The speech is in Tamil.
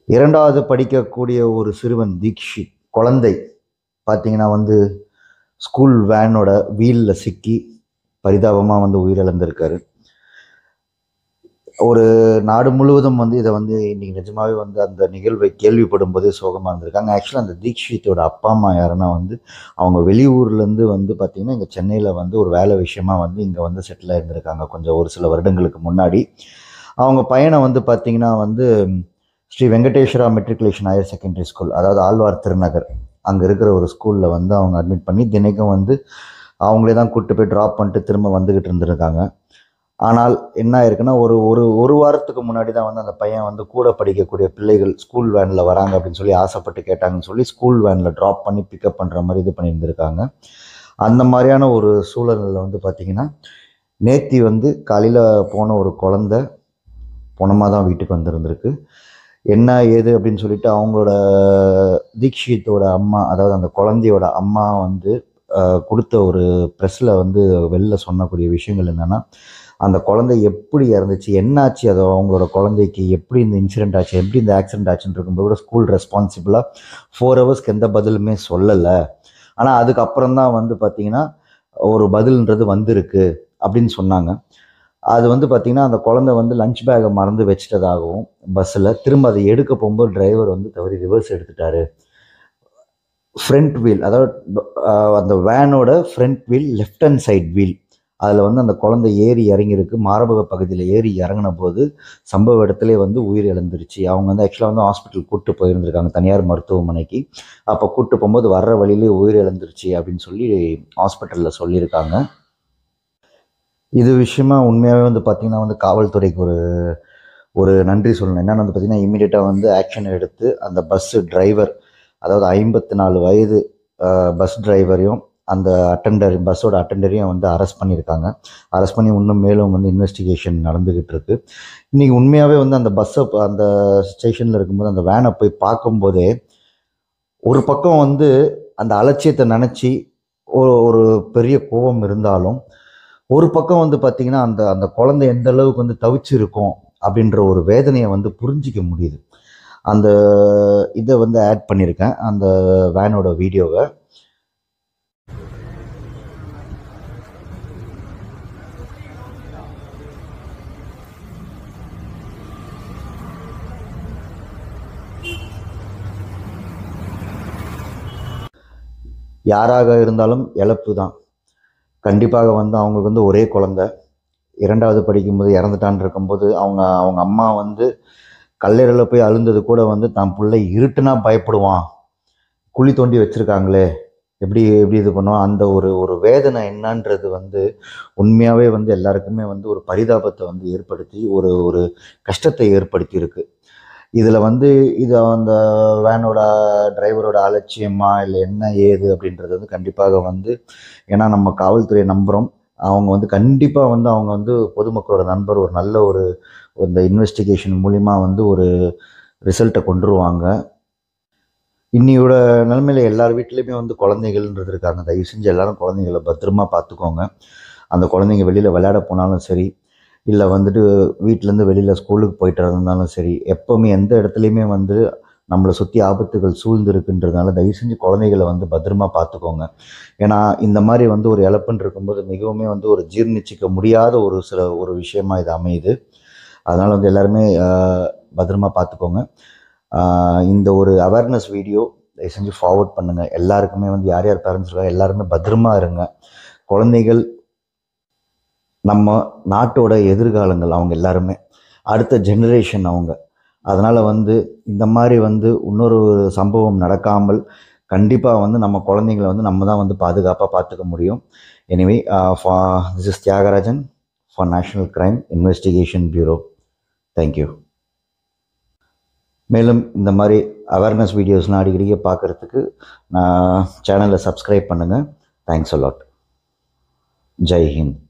இரண்டாவது படிக்கக்கூடிய ஒரு சிறுவன் தீக்ஷித் குழந்தை பார்த்தீங்கன்னா வந்து ஸ்கூல் வேனோட வீலில் சிக்கி பரிதாபமாக வந்து உயிரிழந்திருக்காரு ஒரு நாடு முழுவதும் வந்து இதை வந்து இன்னைக்கு நிஜமாவே வந்து அந்த நிகழ்வை கேள்விப்படும் போதே சோகமாக இருந்திருக்காங்க ஆக்சுவலாக அந்த தீக்ஷித்தோட அப்பா அம்மா யாருன்னா வந்து அவங்க வெளியூர்லேருந்து வந்து பார்த்திங்கன்னா இங்கே சென்னையில் வந்து ஒரு வேலை விஷயமா வந்து இங்கே வந்து செட்டில் ஆயிருந்திருக்காங்க கொஞ்சம் ஒரு சில வருடங்களுக்கு முன்னாடி அவங்க பையனை வந்து பார்த்திங்கன்னா வந்து Shri Venkateswara matriculation higher secondary school அதாவது ஆழ்வார் திருநகர் அங்கே இருக்கிற ஒரு ஸ்கூலில் வந்து அவங்க அட்மிட் பண்ணி தினைக்கும் வந்து அவங்களே தான் கூப்பிட்டு போய் ட்ராப் பண்ணிட்டு திரும்ப வந்துக்கிட்டு இருந்திருக்காங்க ஆனால் என்ன ஆயிருக்குன்னா ஒரு ஒரு ஒரு வாரத்துக்கு முன்னாடி தான் வந்து அந்த பையன் வந்து கூட படிக்கக்கூடிய பிள்ளைகள் ஸ்கூல் வேனில் வராங்க அப்படின்னு சொல்லி ஆசைப்பட்டு கேட்டாங்கன்னு சொல்லி ஸ்கூல் வேனில் ட்ராப் பண்ணி பிக்கப் பண்ணுற மாதிரி இது பண்ணியிருந்திருக்காங்க அந்த மாதிரியான ஒரு சூழலில் வந்து பார்த்திங்கன்னா நேத்தி வந்து காலையில் போன ஒரு குழந்த பொணமாக தான் வீட்டுக்கு வந்திருந்திருக்கு என்ன ஏது அப்படின்னு சொல்லிட்டு அவங்களோட தீக்ஷித்தோட அம்மா அதாவது அந்த குழந்தையோட அம்மா வந்து அஹ், கொடுத்த ஒரு ப்ரெஸ்ஸில் வந்து வெளில சொன்னக்கூடிய விஷயங்கள் என்னென்னா அந்த குழந்தை எப்படி இறந்துச்சு என்னாச்சு அது அவங்களோட குழந்தைக்கு எப்படி இந்த இன்சிடென்ட் ஆச்சு எப்படி இந்த ஆக்சிடென்ட் ஆச்சுன்னு இருக்கும்போது கூட ஸ்கூல் ரெஸ்பான்சிபிளாக ஃபோர் ஹவர்ஸ்க்கு எந்த பதிலுமே சொல்லலை ஆனால் அதுக்கப்புறம் தான் வந்து பார்த்திங்கன்னா ஒரு பதில்ன்றது வந்திருக்கு அப்படின்னு சொன்னாங்க அது வந்து பார்த்திங்கன்னா அந்த குழந்தை வந்து லஞ்ச் பேக்கை மறந்து வச்சிட்டதாகவும் பஸ்ஸில் திரும்ப அதை எடுக்க போகும்போது டிரைவர் வந்து தவறி ரிவர்ஸ் எடுத்துட்டாரு ஃப்ரண்ட் வீல் அதாவது அஹ், அந்த வேனோட front wheel left hand side wheel அதில் வந்து அந்த குழந்தை ஏறி இறங்கியிருக்கு மார்பக பகுதியில் ஏறி இறங்கின போது சம்பவ இடத்துல வந்து உயிர் இழந்துருச்சு அவங்க வந்து ஆக்சுவலாக வந்து ஹாஸ்பிட்டல் கூட்டு போயிருந்திருக்காங்க தனியார் மருத்துவமனைக்கு அப்போ கூட்டு போகும்போது வர்ற வழியிலே உயிர் இழந்துருச்சு அப்படின்னு சொல்லி ஹாஸ்பிட்டலில் சொல்லியிருக்காங்க இது விஷயமா உண்மையாகவே வந்து பார்த்திங்கன்னா வந்து காவல்துறைக்கு ஒரு ஒரு நன்றி சொல்லணும் என்னென்னு வந்து பார்த்திங்கன்னா இமீடியட்டாக வந்து ஆக்ஷன் எடுத்து அந்த பஸ்ஸு டிரைவர் அதாவது ஐம்பத்தி நாலு வயது பஸ் டிரைவரையும் அந்த அட்டெண்டர் பஸ்ஸோட அட்டெண்டரையும் வந்து அரெஸ்ட் பண்ணியிருக்காங்க அரெஸ்ட் பண்ணி இன்னும் மேலும் வந்து இன்வெஸ்டிகேஷன் நடந்துக்கிட்டு இருக்கு இன்றைக்கி உண்மையாகவே வந்து அந்த பஸ்ஸை அந்த ஸ்டேஷனில் இருக்கும்போது அந்த வேனை போய் பார்க்கும்போதே ஒரு பக்கம் வந்து அந்த அலட்சியத்தை நினச்சி ஒரு ஒரு பெரிய கோபம் இருந்தாலும் ஒரு பக்கம் வந்து பார்த்திங்கன்னா அந்த அந்த குழந்தை எந்த அளவுக்கு வந்து தவிச்சிருக்கும் அப்படின்ற ஒரு வேதனையை வந்து புரிஞ்சிக்க முடியுது அந்த இதை வந்து ஆட் பண்ணியிருக்கேன் அந்த வேனோட வீடியோவை யாராக இருந்தாலும் இழப்பு தான் கண்டிப்பாக வந்து அவங்களுக்கு வந்து ஒரே குழந்தை இரண்டாவது படிக்கும்போது இறந்துட்டான் இருக்கும்போது அவங்க அவங்க அம்மா வந்து கல்லறையில் போய் அழுந்தது கூட வந்து தான் பிள்ளை இருட்டுனா பயப்படுவான் குழி தோண்டி வச்சுருக்காங்களே எப்படி எப்படி இது பண்ணுவோம் அந்த ஒரு ஒரு வேதனை என்னன்றது வந்து உண்மையாகவே வந்து எல்லாருக்குமே வந்து ஒரு பரிதாபத்தை வந்து ஏற்படுத்தி ஒரு ஒரு கஷ்டத்தை ஏற்படுத்தி இருக்கு இதில் வந்து இது அந்த வேனோட டிரைவரோட அலட்சியமா இல்லை என்ன ஏது அப்படின்றது வந்து கண்டிப்பாக வந்து ஏன்னா நம்ம காவல்துறையை நம்புகிறோம் அவங்க வந்து கண்டிப்பாக வந்து அவங்க வந்து பொதுமக்களோட நண்பர் ஒரு நல்ல ஒரு இந்த இன்வெஸ்டிகேஷன் மூலிமா வந்து ஒரு ரிசல்ட்டை கொண்டுருவாங்க இன்னியோட நிலைமையில எல்லார் வீட்லேயுமே வந்து குழந்தைகள்ன்றது இருக்காங்க தயவு செஞ்சு எல்லாரும் குழந்தைகளை பத்திரமா பார்த்துக்கோங்க அந்த குழந்தைங்க வெளியில் விளையாட போனாலும் சரி இல்லை வந்துட்டு வீட்டிலேருந்து வெளியில் ஸ்கூலுக்கு போயிட்டு இருந்தாலும் சரி எப்போவுமே எந்த இடத்துலையுமே வந்து நம்மளை சுற்றி ஆபத்துகள் சூழ்ந்து இருக்குன்றதுனால தயவு செஞ்சு குழந்தைகளை வந்து பத்திரமா பார்த்துக்கோங்க ஏன்னா இந்த மாதிரி வந்து ஒரு இழப்புன்னு இருக்கும்போது மிகவுமே வந்து ஒரு ஜீர்ணிச்சிக்க முடியாத ஒரு சில ஒரு விஷயமா இது அமையுது அதனால் வந்து எல்லாருமே ஆஹ், பத்திரமா பார்த்துக்கோங்க ஆஹ், இந்த ஒரு அவேர்னஸ் வீடியோ தயவு செஞ்சு ஃபார்வர்ட் பண்ணுங்கள் எல்லாருக்குமே வந்து யார் யார் பேரண்ட்ஸ் இருக்காங்க எல்லாருமே பத்திரமா இருங்க குழந்தைகள் நம்ம நாட்டோட எதிர்காலங்கள் அவங்க எல்லாருமே அடுத்த ஜெனரேஷன் அவங்க அதனால் வந்து இந்த மாதிரி வந்து இன்னொரு சம்பவம் நடக்காமல் கண்டிப்பாக வந்து நம்ம குழந்தைங்களை வந்து நம்ம தான் வந்து பாதுகாப்பாக பார்த்துக்க முடியும் anyway this is Thiyagarajan for national crime investigation bureau thank you மேலும் இந்த மாதிரி அவேர்னஸ் வீடியோஸ்லாம் அடிக்கடிக்க பார்க்குறதுக்கு நான் சேனலை சப்ஸ்கிரைப் பண்ணுங்கள் தேங்க்ஸ் அலாட் ஜெய் ஹிந்த்